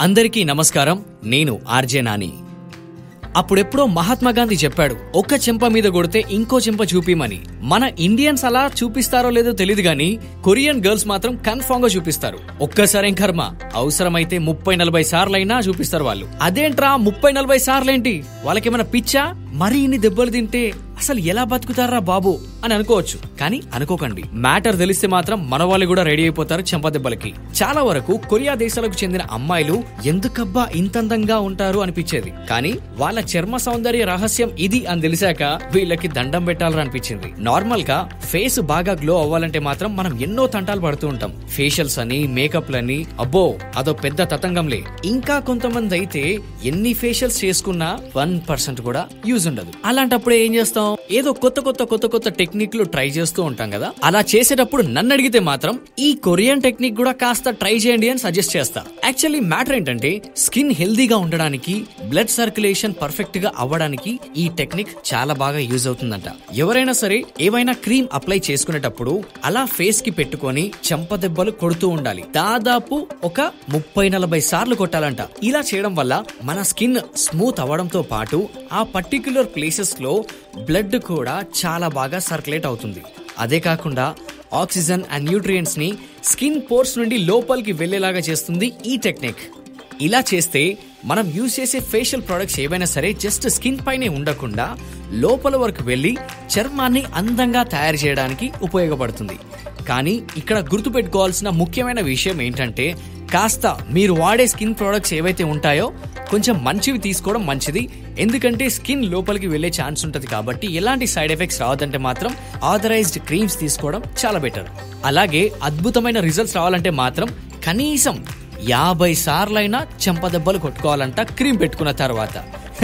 అందరికీ నమస్కారం నేను ఆర్జే నాని అప్పుడెప్పుడో మహాత్మా గాంధీ చెప్పాడు ఒక్క చెంప మీద కొడితే ఇంకో చెంప చూపిమని మన ఇండియన్స్ అలా చూపిస్తారో లేదో తెలియదు గాని కొరియన్ గర్ల్స్ మాత్రం కన్ఫామ్ గా చూపిస్తారు ఒక్కసారేం కర్మ అవసరమైతే ముప్పై నలభై సార్లైనా చూపిస్తారు వాళ్ళు అదేంట్రా ముప్పై నలభై సార్లేంటి వాళ్ళకేమైనా పిచ్చా మరి ఇన్ని దెబ్బలు తింటే అసలు ఎలా బతుకుతారా బాబు అని అనుకోవచ్చు కానీ అనుకోకండి మ్యాటర్ తెలిస్తే మాత్రం మన వాళ్ళు కూడా రెడీ అయిపోతారు చెంప దెబ్బలకి చాలా వరకు కొరియా దేశాలకు చెందిన అమ్మాయిలు ఎందుకబ్బా ఇంత అందంగా ఉంటారు అనిపించేది కానీ వాళ్ళ చర్మ సౌందర్య రహస్యం ఇది అని తెలిసాక వీళ్ళకి దండం పెట్టాలని అనిపించింది నార్మల్ గా ఫేస్ బాగా గ్లో అవ్వాలంటే మాత్రం మనం ఎన్నో తంటాలు పడుతూ ఉంటాం ఫేషియల్స్ అని మేకప్లని అబ్బో అదో పెద్ద తతంగంలే ఇంకా కొంతమంది అయితే ఎన్ని ఫేషియల్స్ చేసుకున్నా వన్ పర్సెంట్ కూడా యూజ్ ఉండదు అలాంటప్పుడు ఏం చేస్తాం ఏదో కొత్త కొత్త కొత్త కొత్త టెక్నిక్లు ట్రై చేస్తూ ఉంటాం కదా అలా చేసేటప్పుడు నన్ను అడిగితే మాత్రం ఈ కొరియన్ టెక్నిక్ కూడా కాస్త ట్రై చేయండి అని సజెస్ట్ చేస్తా యాక్చువల్లీ మ్యాటర్ ఏంటంటే స్కిన్ హెల్దీగా ఉండడానికి బ్లడ్ సర్క్యులేషన్ పర్ఫెక్ట్ గా అవ్వడానికి ఈ టెక్నిక్ చాలా బాగా యూజ్ అవుతుందంట ఎవరైనా సరే ఏవైనా క్రీమ్ అప్లై చేసుకునేటప్పుడు అలా ఫేస్ కి పెట్టుకొని చెంప దెబ్బలు కొడుతూ ఉండాలి దాదాపు ఒక ముప్పై నలభై సార్లు కొట్టాలంట ఇలా చేయడం వల్ల మన స్కిన్ స్మూత్ అవ్వడంతో పాటు ఆ పర్టిక్యులర్ ప్లేసెస్ లో బ్లడ్ కూడా చాలా బాగా సర్క్యులేట్ అవుతుంది అదే కాకుండా ఆక్సిజన్ అండ్ న్యూట్రియంట్స్ ని స్కిన్ పోర్స్ నుండి లోపలికి వెళ్లేలాగా చేస్తుంది ఈ టెక్నిక్ ఇలా చేస్తే మనం యూజ్ చేసే ఫేషియల్ ప్రొడక్ట్స్ ఏవైనా సరే జస్ట్ స్కిన్ పైనే ఉండకుండా లోపల వరకు వెళ్ళి చర్మాన్ని అందంగా తయారు చేయడానికి ఉపయోగపడుతుంది కానీ ఇక్కడ గుర్తుపెట్టుకోవాల్సిన ముఖ్యమైన విషయం ఏంటంటే కాస్త మీరు వాడే స్కిన్ ప్రొడక్ట్స్ ఏవైతే ఉంటాయో కొంచెం మంచివి తీసుకోవడం మంచిది ఎందుకంటే స్కిన్ లోపలికి వెళ్ళే ఛాన్స్ ఉంటుంది కాబట్టి ఎలాంటి సైడ్ ఎఫెక్ట్స్ రావద్దంటే మాత్రం ఆథరైజ్డ్ క్రీమ్స్ తీసుకోవడం చాలా బెటర్ అలాగే అద్భుతమైన రిజల్ట్స్ రావాలంటే మాత్రం కనీసం యాభై సార్లైనా చెంపదెబ్బలు కొట్టుకోవాలంట క్రీమ్ పెట్టుకున్న తర్వాత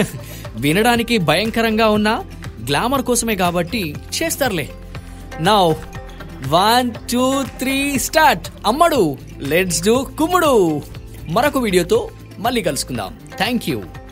వినడానికి భయంకరంగా ఉన్న గ్లామర్ కోసమే కాబట్టి చేస్తారులే now one two three start అమ్మడు లెట్స్ డూ కుమ్ముడు మరొక వీడియోతో మళ్ళీ కలుసుకుందాం థ్యాంక్ యూ